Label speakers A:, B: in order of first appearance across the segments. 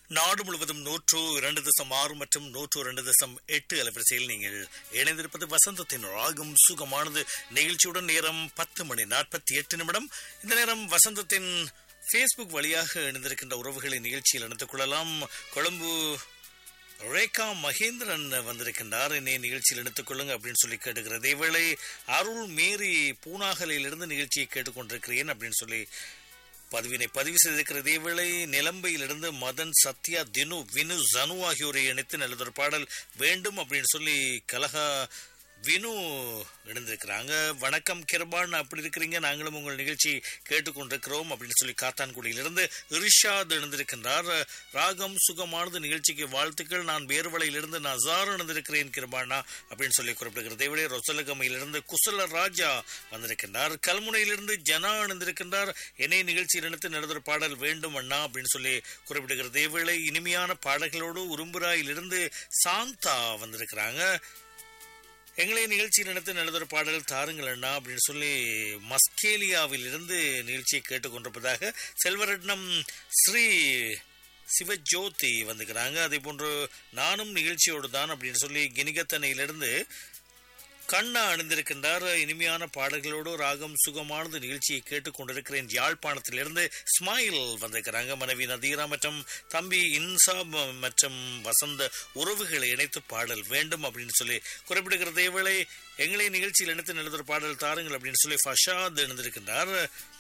A: நாடு முழுவதும் நூற்று இரண்டு தசம் ஆறு மற்றும் நூற்று இரண்டு தசம் எட்டு அலைவரிசையில் நீங்கள் இணைந்திருப்பது வசந்தத்தின் ராகம் சுகமானது நிகழ்ச்சியுடன் நேரம் பத்து மணி நாற்பத்தி எட்டு நிமிடம் இந்த நேரம் வசந்தத்தின் ஃபேஸ்புக் வழியாக இணைந்திருக்கின்ற உறவுகளை நிகழ்ச்சியில் இணைத்துக் கொள்ளலாம் கொழும்பு ரேகா மகேந்திரன் வந்திருக்கின்றார் என்னை நிகழ்ச்சியில் எடுத்துக் கொள்ளுங்க அப்படின்னு சொல்லி கேட்டுக்கிறது இவளை அருள் மேரி பூனாகலிலிருந்து நிகழ்ச்சியை கேட்டுக்கொண்டிருக்கிறேன் அப்படின்னு சொல்லி பதிவினை பதிவு செய்திருக்கிறது இவளை நிலம்பையிலிருந்து மதன் சத்யா தினு வினு ஜனு ஆகியோரை இணைத்து நல்லதொரு பாடல் வேண்டும் அப்படின்னு சொல்லி கலகா வினு இணைந்திருக்கிறாங்க வணக்கம் கிருபான் அப்படி இருக்கிறீங்க நாங்களும் உங்கள் நிகழ்ச்சி கேட்டுக்கொண்டிருக்கிறோம் அப்படின்னு சொல்லி காத்தான்குடியிலிருந்து இரிஷாத் இணைந்திருக்கின்றார் ராகம் சுகமானது நிகழ்ச்சிக்கு வாழ்த்துக்கள் நான் வேறுவலையிலிருந்து நசார் இணைந்திருக்கிறேன் கிருபானா அப்படின்னு சொல்லி குறிப்பிடுகிறது இவளே ரொசலகமையிலிருந்து குசல ராஜா வந்திருக்கின்றார் கல்முனையிலிருந்து ஜனா இணைந்திருக்கின்றார் என்னை நிகழ்ச்சியில் இணைத்து நடந்த பாடல் வேண்டும் அண்ணா அப்படின்னு சொல்லி குறிப்பிடுகிறது இவளை இனிமையான பாடல்களோடு உரும்புராயிலிருந்து சாந்தா வந்திருக்கிறாங்க எங்களை நிகழ்ச்சி நடத்த நல்லதொரு பாடல் தாருங்கள் அண்ணா அப்படின்னு சொல்லி மஸ்கேலியாவில் இருந்து நிகழ்ச்சியை கேட்டுக்கொண்டிருப்பதாக செல்வரட்னம் ஸ்ரீ சிவஜோதி வந்துக்கிறாங்க அதே போன்று நானும் நிகழ்ச்சியோடு தான் அப்படின்னு சொல்லி கினிகத்தனையிலிருந்து கண்ணா அணிந்திருக்கின்றார் இனிமையான பாடல்களோடு ராகம் சுகமானது நிகழ்ச்சியை கேட்டுக்கொண்டிருக்கிறேன் யாழ்ப்பாணத்திலிருந்து ஸ்மைல் வந்திருக்கிறாங்க மனைவி நதீரா மற்றும் தம்பி இன்சாப் மற்றும் வசந்த உறவுகளை இணைத்து பாடல் வேண்டும் அப்படின்னு சொல்லி குறிப்பிடுகிற வேளை எங்களை நிகழ்ச்சியில் இணைத்து நடந்த பாடல் தாருங்கள் அப்படின்னு சொல்லி ஃபஷாத் இணைந்திருக்கின்றார்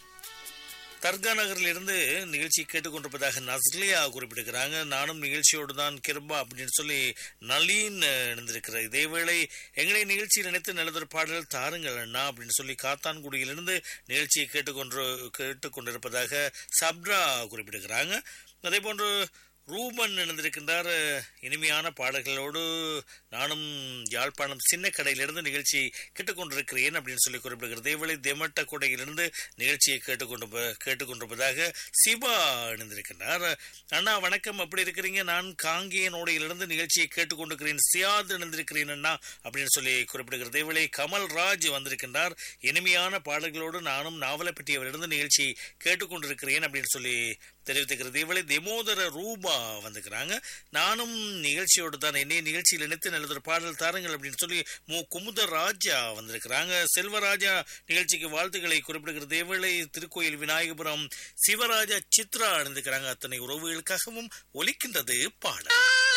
A: தர்கா நகரில் இருந்து நிகழ்ச்சி கேட்டுக்கொண்டிருப்பதாக நஸ்லியா குறிப்பிட்டிருக்கிறாங்க நானும் நிகழ்ச்சியோடு தான் கிருபா அப்படின்னு சொல்லி நலீன் இணைந்திருக்கிற இதேவேளை எங்களை நிகழ்ச்சியில் நினைத்து நல்லதொரு பாடல் தாருங்கள் அண்ணா அப்படின்னு சொல்லி காத்தான்குடியிலிருந்து நிகழ்ச்சியை கேட்டுக்கொண்டு கேட்டுக்கொண்டிருப்பதாக சப்ரா குறிப்பிட்டிருக்கிறாங்க அதே போன்று ரூபன் இணைந்திருக்கின்றார் இனிமையான பாடல்களோடு நானும் யாழ்ப்பாணம் சின்ன கடையிலிருந்து நிகழ்ச்சி கேட்டுக்கொண்டிருக்கிறேன் அப்படின்னு சொல்லி குறிப்பிடுகிறது இவளை தெமட்ட கொடையிலிருந்து நிகழ்ச்சியை கேட்டுக்கொண்டு கேட்டுக்கொண்டிருப்பதாக சிவா இணைந்திருக்கின்றார் அண்ணா வணக்கம் அப்படி இருக்கிறீங்க நான் காங்கேயனோடையிலிருந்து நிகழ்ச்சியை கேட்டுக்கொண்டிருக்கிறேன் சியாத் இணைந்திருக்கிறேன் அண்ணா அப்படின்னு சொல்லி குறிப்பிடுகிறது இவளை கமல் ராஜ் வந்திருக்கின்றார் இனிமையான பாடல்களோடு நானும் நாவலப்பட்டியவரிலிருந்து நிகழ்ச்சி கேட்டுக்கொண்டிருக்கிறேன் அப்படின்னு சொல்லி தெரிவித்துக்கிறது இவளை தெமோதர ரூபா வந்துக்கிறாங்க நானும் நிகழ்ச்சியோடு தான் என்னை நிகழ்ச்சியில் இணைத்து நல்லதொரு பாடல் தாருங்கள் அப்படின்னு சொல்லி மு குமுத ராஜா வந்திருக்கிறாங்க செல்வராஜா நிகழ்ச்சிக்கு வாழ்த்துக்களை குறிப்பிடுகிறது இவளை திருக்கோயில் விநாயகபுரம் சிவராஜா சித்ரா அணிந்துக்கிறாங்க அத்தனை உறவுகளுக்காகவும் ஒலிக்கின்றது பாடல்